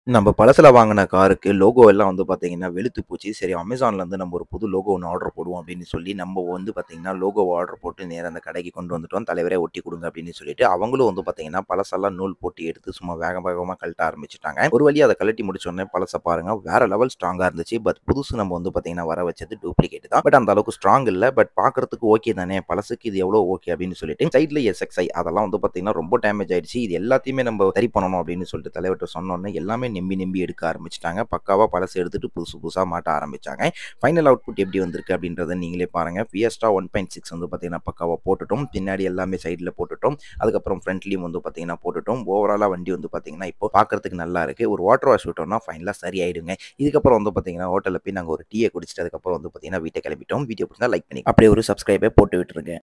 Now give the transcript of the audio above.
நம்ம பழசுல வாங்குன காருக்கு லோகோ எல்லாம் வந்து பார்த்தீங்கன்னா, வெளுத்து போச்சு. சரி அமேசான்லேருந்து நம்ம ஒரு புது லோகோ ஒண்ணு ஆர்டர் போடுவோம் அப்படின்னு சொல்லி, நம்ம வந்து பார்த்தீங்கன்னா, லோகோவ ஆர்டர் போட்டு நேரா அந்த கடைக்கு கொண்டு வந்துட்டோம். தலைவரே ஒட்டி குடுங்க அப்படின்னு சொல்லிட்டு, அவங்களும் வந்து பார்த்தீங்கன்னா, பழசெல்லாம் நூல் போட்டு எடுத்து சும்மா வேக வேகமா கழட்ட ஆரம்பிச்சுட்டாங்க. ஒரு வழியா அத கழட்டி முடிச்சோனே பழச பாருங்க, வேற லெவல் ஸ்ட்ராங்கா இருந்துச்சு. பட் புதுசு நம்ம வந்து பார்த்தீங்கன்னா, வர வச்சது டூப்ளிகேட் தான். பட் அந்த அளவுக்கு ஸ்ட்ராங் இல்ல. பட் பார்க்கறதுக்கு ஓகே தானே, பழசுக்கு இது எவ்வளோ ஓகே அப்படின்னு சொல்லிட்டு, சைட்ல எஸ்எக்ஸ்ஐ அதெல்லாம் வந்து பார்த்தீங்கன்னா, ரொம்ப டேமேஜ் ஆயிடுச்சு. இது எல்லாத்தையுமே நம்ம சரி பண்ணணும் அப்படின்னு சொல்லிட்டு தலைவர்ட்ட சொன்னோனே, எல்லாமே நெம்பி நெம்பி எடுக்க ஆரம்பிச்சுட்டாங்க. பக்காவா பழச எடுத்துட்டு புதுசு புதுசா மாட்ட ஆரம்பிச்சாங்க. ஃபைனல் அவுட்புட் எப்படி வந்திருக்கு அப்படின்றத நீங்களே பாருங்க. ஃபியஸ்டா 1.6 வந்து பார்த்தீங்கன்னா, பக்காவா போட்டுட்டோம். பின்னாடி எல்லாமே சைட்ல போட்டுட்டோம். அதுக்கப்புறம் ஃப்ரண்ட்லயும் வந்து பார்த்தீங்கன்னா போட்டுட்டோம். ஓவராலா வண்டி வந்து பார்த்தீங்கன்னா, இப்போ பார்க்கறதுக்கு நல்லா இருக்கு. ஒரு வாட்டர் வாஷ் விட்டோம்னா ஃபைனலா சரியாயிடுங்க. இதுக்கப்புறம் வந்து பார்த்தீங்கன்னா, ஹோட்டல்ல போய் நாங்க ஒரு டீய குடிச்சுட்டு அதுக்கப்புறம் வந்து பார்த்தீங்கன்னா, வீட்டுக்கு கிளம்பிட்டோம். வீடியோ பிடிச்சிருந்தா லைக் பண்ணி அப்படியே ஒரு சப்ஸ்கிரைபே போட்டு விட்டுருங்க.